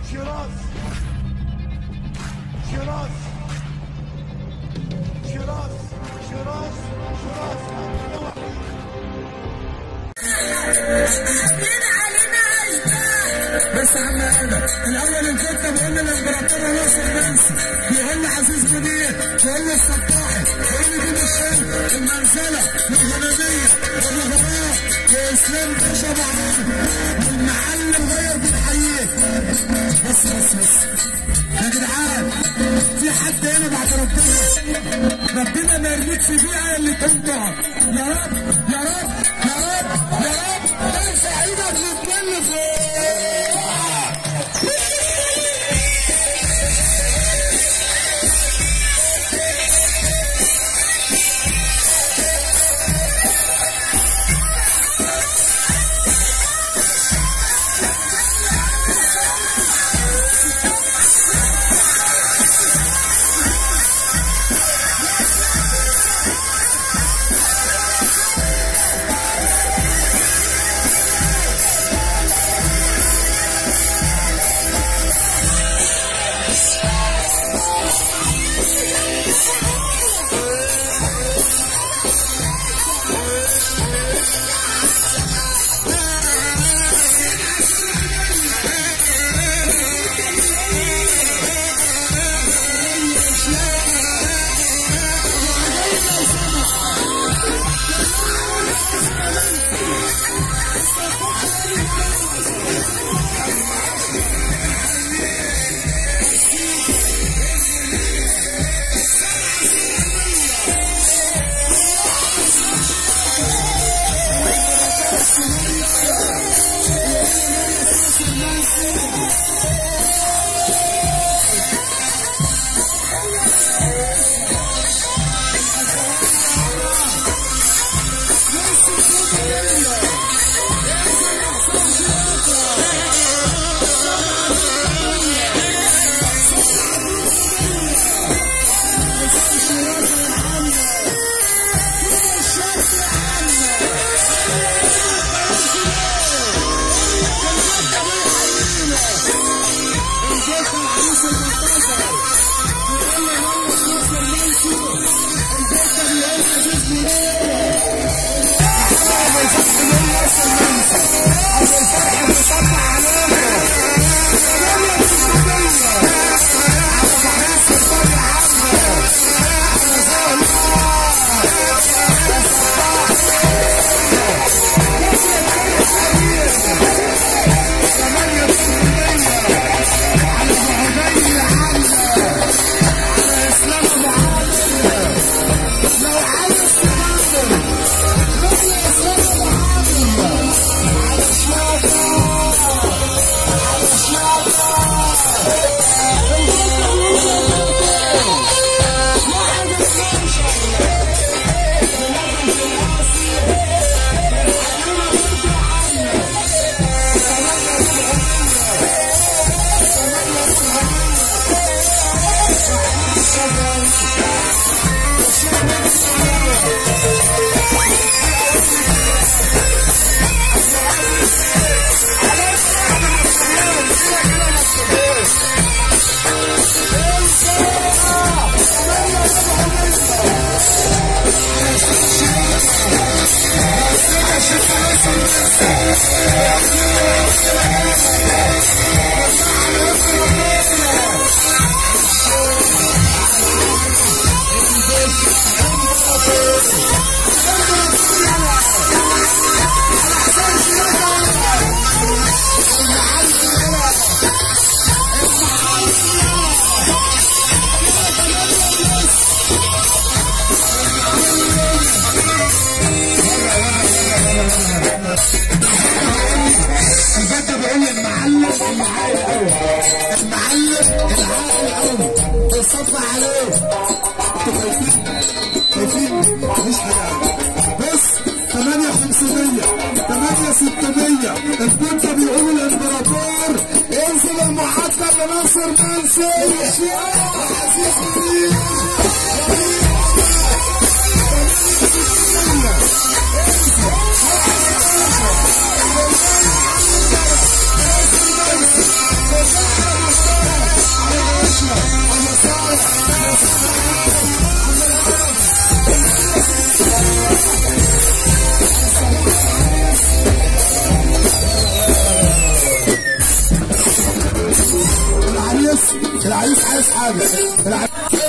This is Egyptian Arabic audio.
شيراز شيراز شيراز شيراز شيراز بس عم هذا الاول الجده بيقول لي الامبراطور ناصر منسي بيقول لي عزيز منير بيقول لي الصباحي بيقول لي دين الشام المنزله والغنميه والرهبات واسلام باشا ابو عمرو والمعلم غير بنحييك بس بس بس يا جدعان في حد هنا بعد ربنا ربنا ما يرميك في بيئه اللي تنطع يا رب يا رب يا رب يا رب ارفع ايدك واتكلم فوق الجد بيقول لي المعلم العاقل قوي المعلم العاقل قوي بيصفى عليه انتوا خايفين خايفين مفيش حاجه بص 8 500 8 600 الجد بيقول الامبراطور انزل المعدل لناصر منسي وعزيز منير شيراز عايز حاجه العيال